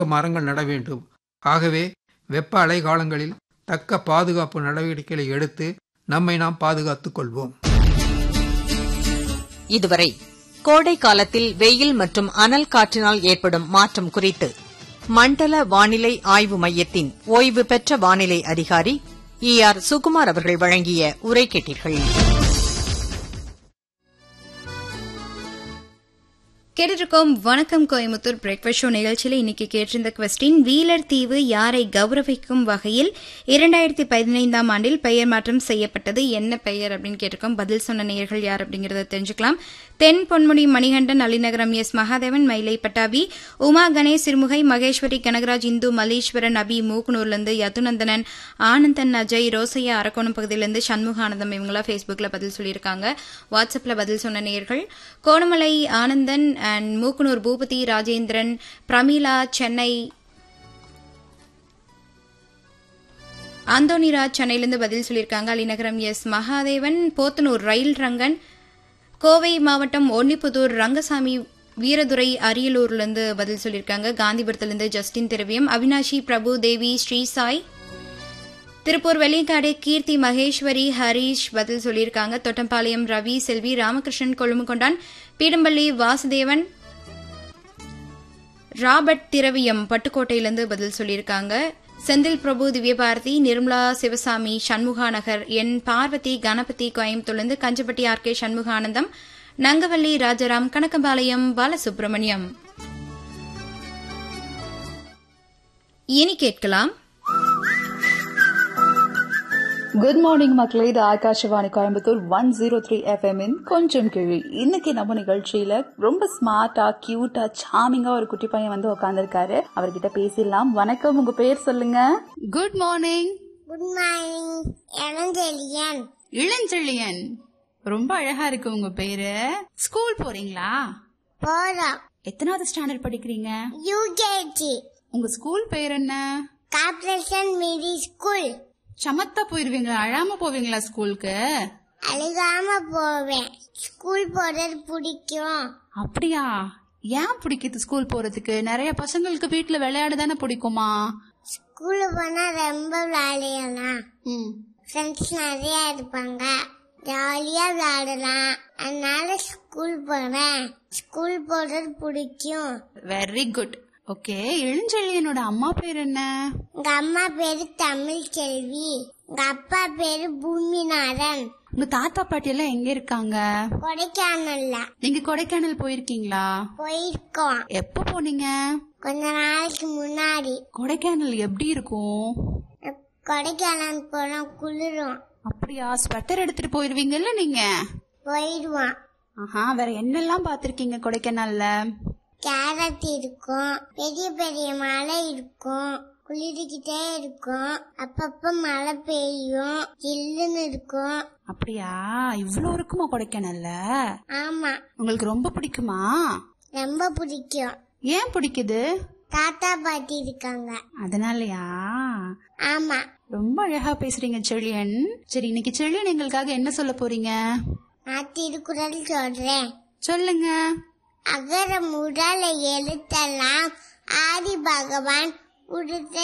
மரங்கள் நட வேண்டும் ஆகவே வெப்ப அலை காலங்களில் தக்க பாதுகாப்பு நடவடிக்கைகளை எடுத்து நம்மை நாம் பாதுகாத்துக் கொள்வோம் இதுவரை கோடை காலத்தில் வெயில் மற்றும் அனல் காற்றினால் ஏற்படும் மாற்றம் குறித்து மண்டல வானிலை ஆய்வு மையத்தின் ஓய்வு பெற்ற வானிலை அதிகாரி இ ஆர் சுகுமார் அவர்கள் வழங்கிய உரை கேட்டீர்கள் கேட்டுருக்கோம் வணக்கம் கோயம்புத்தூர் பிரேக்ஃபாஸ்ட் ஷோ நிகழ்ச்சியில் இன்னைக்கு கேட்டிருந்த கொஸ்டின் வீலர் தீவு யாரை கௌரவிக்கும் வகையில் இரண்டாயிரத்தி பதினைந்தாம் ஆண்டில் பெயர் மாற்றம் செய்யப்பட்டது என்ன பெயர் அப்படின்னு கேட்டிருக்கோம் பதில் சொன்ன நேயர்கள் யார் அப்படிங்கறத தெரிஞ்சுக்கலாம் தென் பொன்முடி மணிகண்டன் அலிநகரம் எஸ் மகாதேவன் மயிலை பட்டாபி உமா கணேஷ் சிறுமுகை மகேஸ்வரி கனகராஜ் இந்து மல்லீஸ்வரன் அபி மூக்குனூர்லேருந்து யதுநந்தனன் ஆனந்தன் அஜய் ரோசையா அரக்கோணம் பகுதியிலேருந்து சண்முகானந்தம் இவங்களாம் ஃபேஸ்புக்கில் பதில் சொல்லியிருக்காங்க வாட்ஸ்அப்பில் பதில் சொன்ன நேயர்கள் கோணமலை ஆனந்தன் அண்ட் மூக்குனூர் பூபதி ராஜேந்திரன் பிரமீளா சென்னை அந்தோனிராஜ் சென்னையிலிருந்து பதில் சொல்லியிருக்காங்க அலிநகரம் எஸ் மகாதேவன் போத்தனூர் ரயில் ரங்கன் கோவை மாவட்டம் ஒன்னிப்புதூர் ரங்கசாமி வீரதுரை அரியலூர்லேருந்து பதில் சொல்லியிருக்காங்க காந்திபுரத்துலேருந்து ஜஸ்டின் திரவியம் அவினாஷி பிரபு தேவி ஸ்ரீசாய் திருப்பூர் வெள்ளியங்காடு கீர்த்தி மகேஸ்வரி ஹரீஷ் பதில் சொல்லியிருக்காங்க தொட்டம்பாளையம் ரவி செல்வி ராமகிருஷ்ணன் கொழும்புகொண்டான் பீடம்பள்ளி வாசுதேவன் ராபர்ட் திரவியம் பட்டுக்கோட்டையிலிருந்து பதில் சொல்லியிருக்காங்க செந்தில் பிரபு திவ்யபாரதி நிர்மலா சிவசாமி சண்முகா நகர் என் பார்வதி கணபதி கோயம்புத்தூர்லேருந்து கஞ்சப்பட்டி ஆர் கே சண்முகானந்தம் நங்கவல்லி ராஜாராம் கணக்கம்பாளையம் பாலசுப்ரமணியம் இனி கேட்கலாம் குட் மார்னிங் மக்களே இது Akashvani Coimbatore one zero three எஃப்எம்மின் கொஞ்சம் கிழி இன்னைக்கு நம்ம நிகழ்ச்சியில ரொம்ப ஸ்மார்ட்டா கியூட்டா சாமிங்கா ஒரு குட்டி பையன் வந்து உட்காந்துருக்காரு அவர்கிட்ட பேசிடலாம் வணக்கம் உங்க பேர் சொல்லுங்க good morning good morning Ilanchezhiyan Ilanchezhiyan ரொம்ப அழகா இருக்கு உங்க பேரு ஸ்கூல் போறீங்களா போறோம் எத்தனாவது ஸ்டாண்டர்ட் படிக்கிறீங்க யூகேஜி உங்க ஸ்கூல் பேர் என்ன கார்பரேஷன் மிடி ஸ்கூல் சமத்தா போயிருவீங்களா அழாம போவீங்களா ஸ்கூலுக்கு அழுகாம போவேன் ஸ்கூல் போறது பிடிக்கும் அப்படியா ஏன் பிடிக்குது ஸ்கூல் போறதுக்கு நிறைய பசங்களுக்கு வீட்ல விளையாட தானே பிடிக்குமா ஸ்கூலு போனா ரொம்ப விளையாடலாம் ம் ஃப்ரெண்ட்ஸ் நிறைய இருப்பாங்க ஜாலியா விளையாடலாம் அதனால ஸ்கூல் போறேன் ஸ்கூல் போறது பிடிக்கும் வெரி குட் ஓகே இளஞ்செழியனோட அம்மா பேர் என்ன எங்க அம்மா பேரு தமிழ் செல்வி எங்க அப்பா பேரு பூமிநாதன் உங்க தாத்தா பாட்டி எல்லாம் எங்க இருக்காங்க கொடைக்கானல்ல நீங்க கொடைக்கானல் போயிருக்கீங்களா போயிருக்கோம் எப்போ போனீங்க கொஞ்ச நாளைக்கு முன்னாடி கொடைக்கானல் எப்படி இருக்கும் கொடைக்கானல் போனா குளிரும் அப்படியா ஸ்வெட்டர் எடுத்துட்டு போயிருவீங்கல்ல நீங்க போயிடுவான் ஆஹா வேற என்னெல்லாம் பாத்திருக்கீங்க கொடைக்கானல்ல கேரட் இருக்கும் பெரிய பெரிய மலை இருக்கும் குளிர்கிட்டே இருக்கும் அப்பப்ப மழை பெய்யும் ஜில்லுன்னு இருக்கும் அப்படியா இவ்வளவு இருக்குமா கொடைக்கானல்ல ஆமா உங்களுக்கு ரொம்ப பிடிக்குமா ரொம்ப பிடிக்கும் ஏன் பிடிக்குது தாத்தா பாட்டி இருக்காங்க அதனாலயா ஆமா ரொம்ப அழகா பேசுறீங்க செழியன் சரி இன்னைக்கு செழியன் எங்களுக்காக என்ன சொல்ல போறீங்க நான் திருக்குறள் சொல்றேன் சொல்லுங்க அகர முதல எழுத்தெல்லாம் ஆதி பகவான் உடுத்த